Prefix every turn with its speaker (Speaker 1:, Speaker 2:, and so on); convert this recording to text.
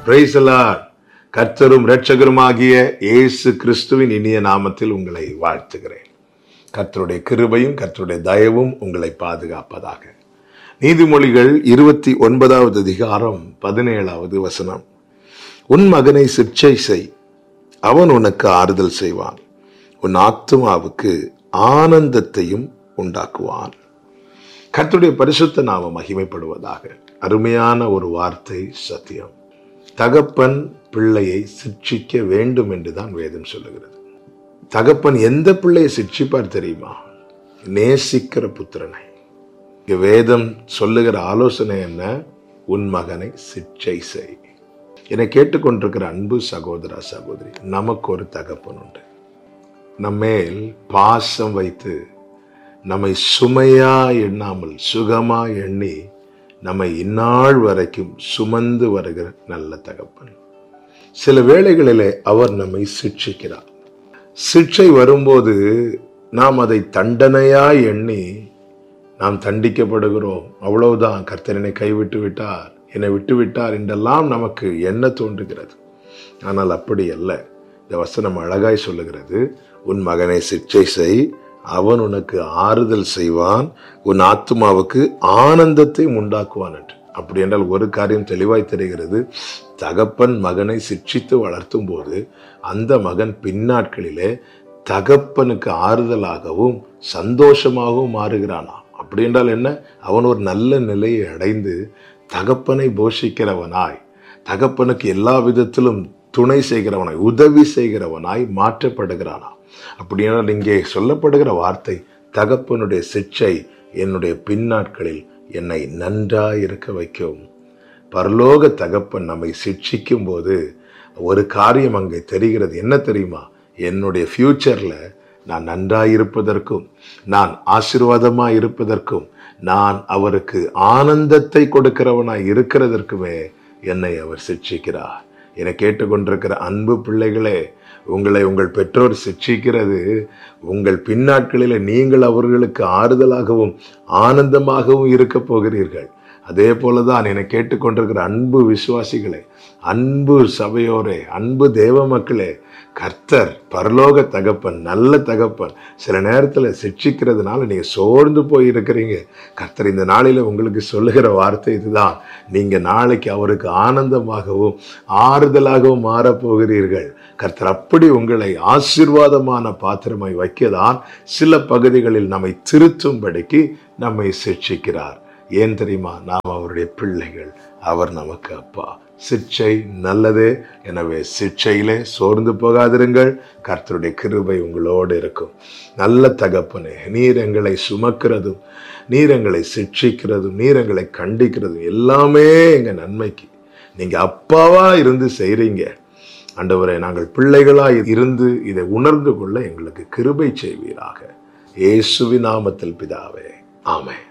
Speaker 1: praise the Lord கர்த்தரும் இரட்சகருமாகிய இயேசு கிறிஸ்துவின் இனிய நாமத்தில் உங்களை வாழ்த்துகிறேன் கர்த்தருடைய கிருபையும் கர்த்தருடைய தயவும் உங்களை பாதுகாப்பதாக நீதிமொழிகள் இருபத்தி ஒன்பதாவது அதிகாரம் பதினேழாவது வசனம் உன் மகனை சிற்சை செய் அவன் உனக்கு ஆறுதல் செய்வான் உன் ஆத்துமாவுக்கு ஆனந்தத்தையும் உண்டாக்குவான் கர்த்தருடைய பரிசுத்த நாம மகிமைப்படுவதாக அருமையான ஒரு வார்த்தை சத்தியம் தகப்பன் பிள்ளையை சிட்சிக்க வேண்டும் என்றுதான் வேதம் சொல்லுகிறது தகப்பன் எந்த பிள்ளையை சிட்சிப்பார் தெரியுமா நேசிக்கிற புத்திரனை இங்க வேதம் சொல்லுகிற ஆலோசனை என்ன உன் மகனை சிற்சை செய் என்னை கேட்டுக்கொண்டிருக்கிற அன்பு சகோதரா சகோதரி நமக்கு ஒரு தகப்பன் உண்டு நம்மேல் பாசம் வைத்து நம்மை சுமையா எண்ணாமல் சுகமா எண்ணி நம்மை இந்நாள் வரைக்கும் சுமந்து வருகிற நல்ல தகப்பன் சில வேளைகளிலே அவர் நம்மை சிட்சிக்கிறார் சிக்ஷை வரும்போது நாம் அதை தண்டனையா எண்ணி நாம் தண்டிக்கப்படுகிறோம் அவ்வளவுதான் கர்த்தர் என்னை கைவிட்டு விட்டார் என்னை விட்டு விட்டார் என்றெல்லாம் நமக்கு எண்ண தோன்றுகிறது ஆனால் அப்படி அல்ல இந்த வசனம் அழகாய் சொல்லுகிறது உன் மகனை சிக்ஷை செய் அவன் உனக்கு ஆறுதல் செய்வான் உன் ஆத்மாவுக்கு ஆனந்தத்தை உண்டாக்குவான் என்று அப்படி என்றால் ஒரு காரியம் தெளிவாய் தெரிகிறது தகப்பன் மகனை சிக்ஷித்து வளர்த்தும் போது அந்த மகன் பின்னாட்களிலே தகப்பனுக்கு ஆறுதலாகவும் சந்தோஷமாகவும் மாறுகிறானா அப்படி என்றால் என்ன அவன் ஒரு நல்ல நிலையை அடைந்து தகப்பனை போஷிக்கிறவனாய் தகப்பனுக்கு எல்லா விதத்திலும் துணை செய்கிறவனாய் உதவி செய்கிறவனாய் மாற்றப்படுகிறானா அப்படியானால் இங்கே சொல்லப்படுகிற வார்த்தை தகப்பனுடைய சிற்சை என்னுடைய பின்னாட்களில் என்னை நன்றாய் இருக்க வைக்கும் பரலோக தகப்பன் நம்மை சிட்சிக்கும் போது ஒரு காரியம் அங்கே தெரிகிறது என்ன தெரியுமா என்னுடைய ஃபியூச்சர்ல நான் நன்றாய் இருப்பதற்கும் நான் ஆசீர்வாதமாய் இருப்பதற்கும் நான் அவருக்கு ஆனந்தத்தை கொடுக்கிறவனாய் இருக்கிறதற்குமே என்னை அவர் சிட்சிக்கிறார் என கேட்டுக்கொண்டிருக்கிற அன்பு பிள்ளைகளே உங்களை உங்கள் பெற்றோர் சிக்ஷிக்கிறது உங்கள் பின்னாட்களில் நீங்கள் அவர்களுக்கு ஆறுதலாகவும் ஆனந்தமாகவும் இருக்க போகிறீர்கள் அதே போலதான் என்னை கேட்டுக்கொண்டிருக்கிற அன்பு விசுவாசிகளே அன்பு சபையோரே அன்பு தேவ மக்களே கர்த்தர் பரலோக தகப்பன் நல்ல தகப்பன் சில நேரத்தில் சிக்ஷிக்கிறதுனால நீங்க சோர்ந்து போய் இருக்கிறீங்க கர்த்தர் இந்த நாளில உங்களுக்கு சொல்லுகிற வார்த்தை இதுதான் நீங்க நாளைக்கு அவருக்கு ஆனந்தமாகவும் ஆறுதலாகவும் மாறப் போகிறீர்கள் கர்த்தர் அப்படி உங்களை ஆசீர்வாதமான பாத்திரமாய் வைக்கதான் சில பகுதிகளில் நம்மை திருத்தும்படிக்கு நம்மை சிக்ஷிக்கிறார் ஏன் தெரியுமா நாம் அவருடைய பிள்ளைகள் அவர் நமக்கு அப்பா சிற்சை நல்லதே எனவே சிற்சையிலே சோர்ந்து போகாதிருங்கள் கர்த்தருடைய கிருபை உங்களோடு இருக்கும் நல்ல தகப்பனே நீர் எங்களை சுமக்கிறதும் நீர் எங்களை சிக்ஷிக்கிறதும் நீர் எங்களை கண்டிக்கிறதும் எல்லாமே எங்க நன்மைக்கு நீங்க அப்பாவா இருந்து செய்றீங்க ஆண்டவரை நாங்கள் பிள்ளைகளா இருந்து இதை உணர்ந்து கொள்ள எங்களுக்கு கிருபை செய்வீராக இயேசுவின் நாமத்தில் பிதாவே ஆமென்